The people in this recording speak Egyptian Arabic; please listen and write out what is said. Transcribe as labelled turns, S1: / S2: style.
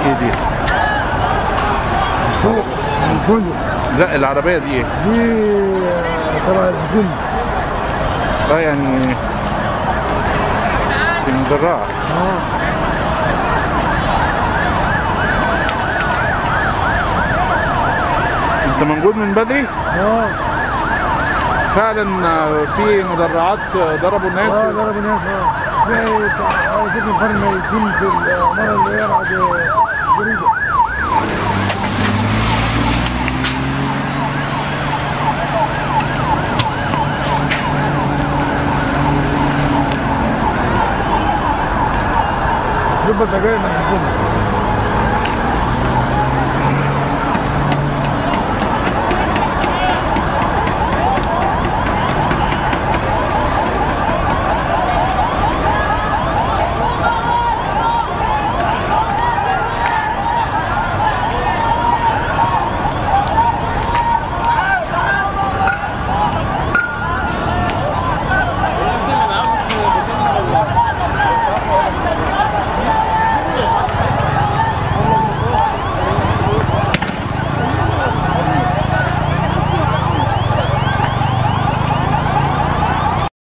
S1: ايه دي؟
S2: فوق الفندق
S1: لا العربية دي ايه؟
S2: دي آه، تبع الحكومة
S1: اه يعني دي مدرعة
S2: اه
S1: انت موجود من بدري؟
S2: اه
S1: فعلا آه، في مدرعات آه، ضربوا الناس
S2: اه ضربوا ناس اه في بتاع ست نفر ميتين في المرة اللي هي بعد جريدة دول بلطجية من الحكومة